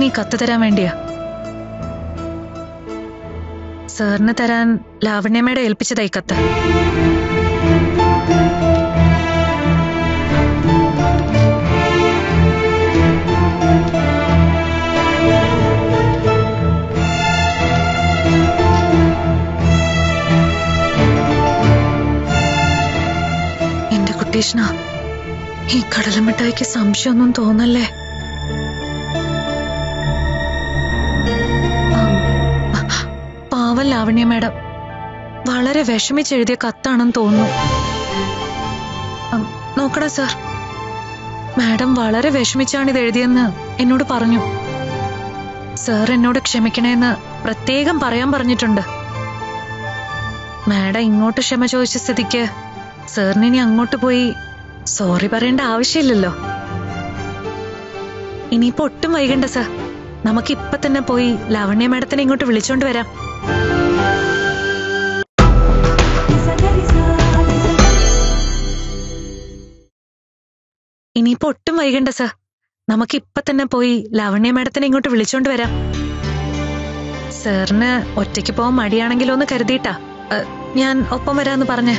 സാറിന് ഈ കത്ത് തരാൻ വേണ്ടിയാ സാറിന് തരാൻ ലാവണ്യമേടെ ഏൽപ്പിച്ചതായി കത്ത് എന്റെ കുട്ടീഷ്ണ ഈ കടലമിഠായിക്ക് സംശയമൊന്നും തോന്നല്ലേ ആം, പാവം ലാവണ്യ മാഡം വളരെ വിഷമിച്ചെഴുതിയ കത്താണെന്ന് തോന്നുന്നു ആം, നോക്കടാ സാർ മാഡം വളരെ വിഷമിച്ചാണ് ഇത് എഴുതിയെന്ന് എന്നോട് പറഞ്ഞു സാർ എന്നോട് ക്ഷമിക്കണേന്ന് പ്രത്യേകം പറയാൻ പറഞ്ഞിട്ടുണ്ട് മാഡം ഇങ്ങോട്ട് ക്ഷമ ചോദിച്ച സ്ഥിതിക്ക് സാറിന് ഇനി അങ്ങോട്ട് പോയി സോറി പറയേണ്ട ആവശ്യമില്ലല്ലോ ഇനിയിപ്പോ ഒട്ടും വൈകണ്ട സാർ നമുക്ക് ഇപ്പൊ തന്നെ പോയി ലാവണ്യ മാഡത്തിനെ ഇങ്ങോട്ട് വിളിച്ചോണ്ട് വരാം ഇനിയിപ്പോ ഒട്ടും വൈകണ്ട സാർ നമുക്ക് ഇപ്പൊ തന്നെ പോയി ലാവണ്യ മാഡത്തിനെ ഇങ്ങോട്ട് വിളിച്ചോണ്ട് വരാം സാറിന് ഒറ്റയ്ക്ക് പോകാൻ മടിയാണെങ്കിലോ എന്ന് കരുതിയിട്ടാ അ, ഞാൻ ഒപ്പം വരാന്ന് പറഞ്ഞേ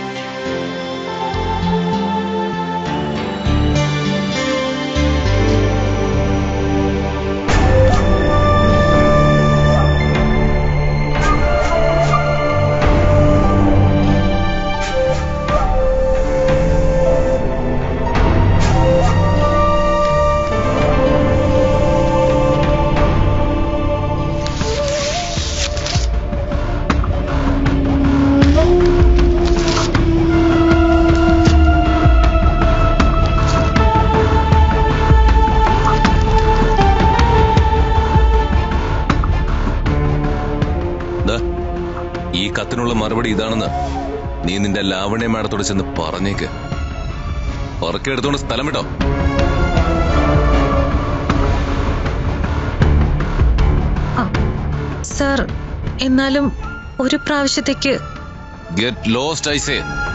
ദാ, ഈ കത്തിനുള്ള മറുപടി ഇതാണെന്ന് നീ നിന്റെ ലാവണ്യ മാഡത്തോട് ചെന്ന് പറഞ്ഞേക്ക് ഉറക്കെടുത്തോണ്ട് സ്ഥലം വിട്ടോ സാർ എന്നാലും ഒരു പ്രാവശ്യത്തേക്ക് ഗെറ്റ് ലോസ്റ്റ് ഐസേ